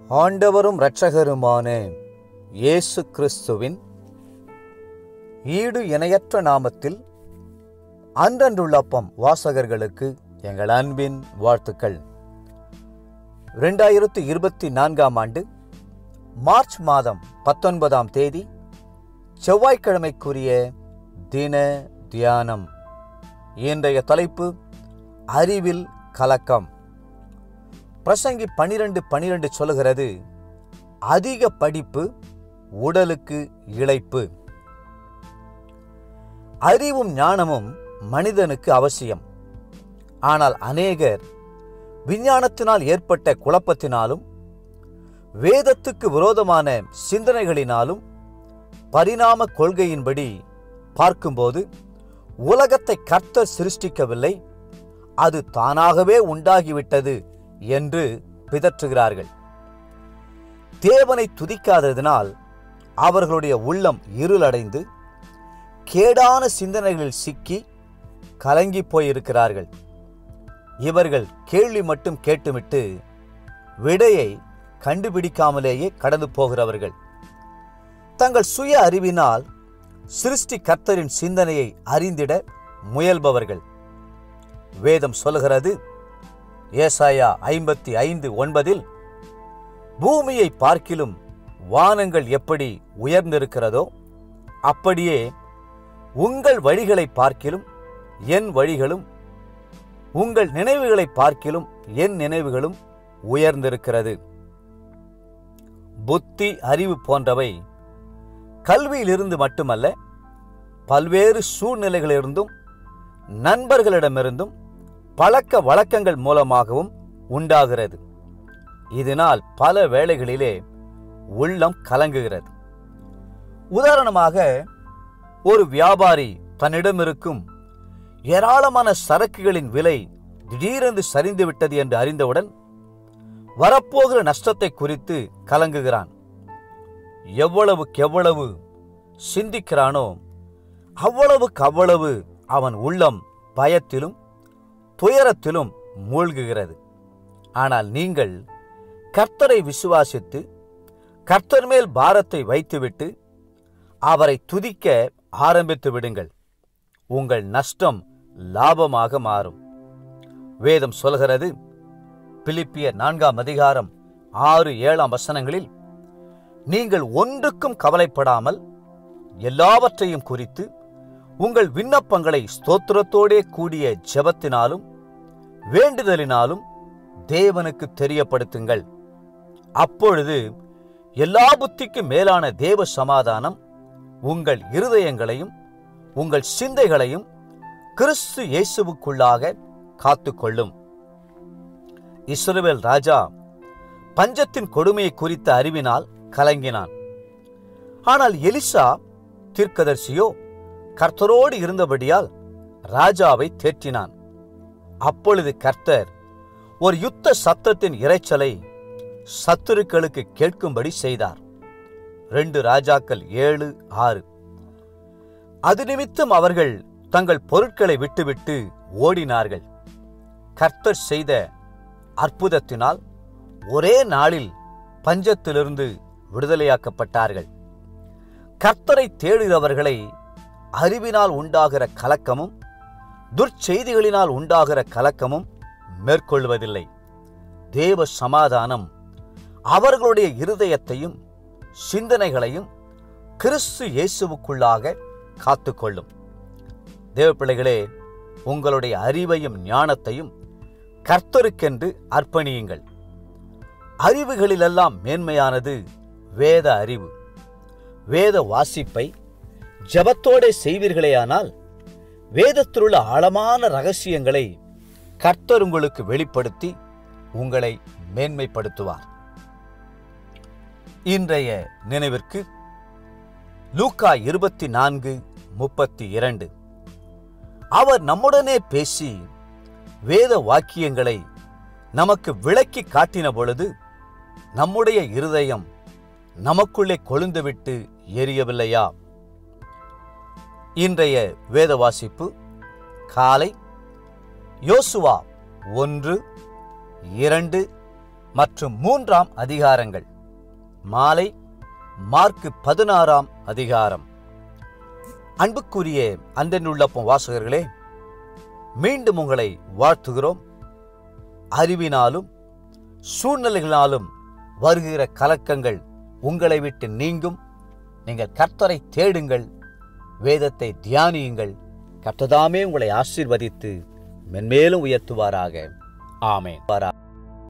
ஆண்டவரும் இரட்சகருமான இயேசு கிறிஸ்துவின் ஈடு இணையற்ற நாமத்தில் அன்றன்றுள்ளப்பம் வாசகர்களுக்கு எங்கள் அன்பின் வாழ்த்துக்கள் ரெண்டாயிரத்து இருபத்தி நான்காம் ஆண்டு மார்ச் மாதம் பத்தொன்பதாம் தேதி செவ்வாய்க்கிழமைக்குரிய தின தியானம் இன்றைய தலைப்பு அறிவில் கலக்கம் பிரசங்கி பனிரெண்டு பனிரெண்டு சொல்லுகிறது அதிக படிப்பு உடலுக்கு இளைப்பு அறிவும் ஞானமும் மனிதனுக்கு அவசியம் ஆனால் அநேகர் விஞ்ஞானத்தினால் ஏற்பட்ட குழப்பத்தினாலும் வேதத்துக்கு விரோதமான சிந்தனைகளினாலும் பரிணாம கொள்கையின்படி பார்க்கும்போது உலகத்தை கர்த்தர் சிருஷ்டிக்கவில்லை அது தானாகவே உண்டாகிவிட்டது என்று பிதற்றுகிறார்கள் தேவனை துதிக்காததினால் அவர்களுடைய உள்ளம் இருளடைந்து கேடான சிந்தனைகளில் சிக்கி கலங்கி போயிருக்கிறார்கள் இவர்கள் கேள்வி மட்டும் கேட்டுவிட்டு விடையை கண்டுபிடிக்காமலேயே கடந்து போகிறவர்கள் தங்கள் சுய அறிவினால் சிருஷ்டி கர்த்தரின் சிந்தனையை அறிந்திட முயல்பவர்கள் வேதம் சொல்கிறது ஏசாயா ஐம்பத்தி ஐந்து ஒன்பதில் பூமியை பார்க்கிலும் வானங்கள் எப்படி உயர்ந்திருக்கிறதோ அப்படியே உங்கள் வழிகளை பார்க்கிலும் என் வழிகளும் உங்கள் நினைவுகளை பார்க்கிலும் என் நினைவுகளும் உயர்ந்திருக்கிறது புத்தி அறிவு போன்றவை கல்வியிலிருந்து மட்டுமல்ல பல்வேறு சூழ்நிலைகளிலிருந்தும் நண்பர்களிடமிருந்தும் பழக்க வழக்கங்கள் மூலமாகவும் உண்டாகிறது இதனால் பல வேளைகளிலே உள்ளம் கலங்குகிறது உதாரணமாக ஒரு வியாபாரி தன்னிடம் இருக்கும் ஏராளமான சரக்குகளின் விலை திடீரென்று சரிந்து விட்டது என்று அறிந்தவுடன் வரப்போகிற நஷ்டத்தை குறித்து கலங்குகிறான் எவ்வளவுக்கு எவ்வளவு சிந்திக்கிறானோ அவ்வளவுக்கு அவ்வளவு அவன் உள்ளம் பயத்திலும் துயரத்திலும் மூழ்குகிறது ஆனால் நீங்கள் கர்த்தரை விசுவாசித்து கர்த்தர் மேல் பாரத்தை வைத்துவிட்டு அவரை துதிக்க ஆரம்பித்து விடுங்கள் உங்கள் நஷ்டம் லாபமாக மாறும் வேதம் சொல்கிறது பிலிப்பியர் நான்காம் அதிகாரம் ஆறு ஏழாம் வசனங்களில் நீங்கள் ஒன்றுக்கும் கவலைப்படாமல் எல்லாவற்றையும் குறித்து உங்கள் விண்ணப்பங்களை ஸ்தோத்திரத்தோடே கூடிய ஜெபத்தினாலும் வேண்டுதலினாலும் தேவனுக்கு தெரியப்படுத்துங்கள் அப்பொழுது எல்லா புத்திக்கும் மேலான தேவ சமாதானம் உங்கள் இருதயங்களையும் உங்கள் சிந்தைகளையும் கிறிஸ்து இயேசுவுக்குள்ளாக காத்துக்கொள்ளும் இஸ்ரவேல் ராஜா பஞ்சத்தின் கொடுமையை குறித்த அறிவினால் கலங்கினான் ஆனால் எலிசா தீர்க்கதர்சியோ கர்த்தரோடு இருந்தபடியால் ராஜாவை தேற்றினான் அப்பொழுது கர்த்தர் ஒரு யுத்த சத்தத்தின் இரைச்சலை சத்துருக்களுக்கு கேட்கும்படி செய்தார் ரெண்டு ராஜாக்கள் ஏழு ஆறு அது நிமித்தம் அவர்கள் தங்கள் பொருட்களை விட்டுவிட்டு ஓடினார்கள் கர்த்தர் செய்த அற்புதத்தினால் ஒரே நாளில் பஞ்சத்திலிருந்து விடுதலையாக்கப்பட்டார்கள் கர்த்தரை தேடுகிறவர்களை அறிவினால் உண்டாகிற கலக்கமும் துர்ச்செய்திகளினால் உண்டாகிற கலக்கமும் மேற்கொள்வதில்லை தேவ சமாதானம் அவர்களுடைய இருதயத்தையும் சிந்தனைகளையும் கிறிஸ்து இயேசுவுக்குள்ளாக காத்துக்கொள்ளும் தேவ பிள்ளைகளே உங்களுடைய அறிவையும் ஞானத்தையும் கர்த்தருக்கென்று அர்ப்பணியுங்கள் அறிவுகளிலெல்லாம் மேன்மையானது வேத அறிவு வேத வாசிப்பை ஜபத்தோடே செய்வீர்களேயானால் வேதத்திலுள்ள ஆழமான ரகசியங்களை கர்த்தர் உங்களுக்கு வெளிப்படுத்தி உங்களை மேன்மைப்படுத்துவார் இன்றைய நினைவிற்கு லூக்கா இருபத்தி நான்கு முப்பத்தி இரண்டு அவர் நம்முடனே பேசி வேத வாக்கியங்களை நமக்கு விளக்கி காட்டின பொழுது நம்முடைய இருதயம் நமக்குள்ளே கொழுந்துவிட்டு எரியவில்லையா இன்றைய வேத வாசிப்பு காலை யோசுவா ஒன்று இரண்டு மற்றும் மூன்றாம் அதிகாரங்கள் மாலை மார்க்கு பதினாறாம் அதிகாரம் அன்புக்குரிய அன்றனுள்ளப்பம் வாசகர்களே மீண்டும் உங்களை வாழ்த்துகிறோம் அறிவினாலும் சூழ்நிலைகளாலும் வருகிற கலக்கங்கள் உங்களை விட்டு நீங்கும் நீங்கள் கர்த்தரை தேடுங்கள் வேதத்தை தியானியுங்கள் கர்த்ததாமே உங்களை ஆசீர்வதித்து மென்மேலும் உயர்த்துவாராக ஆமென்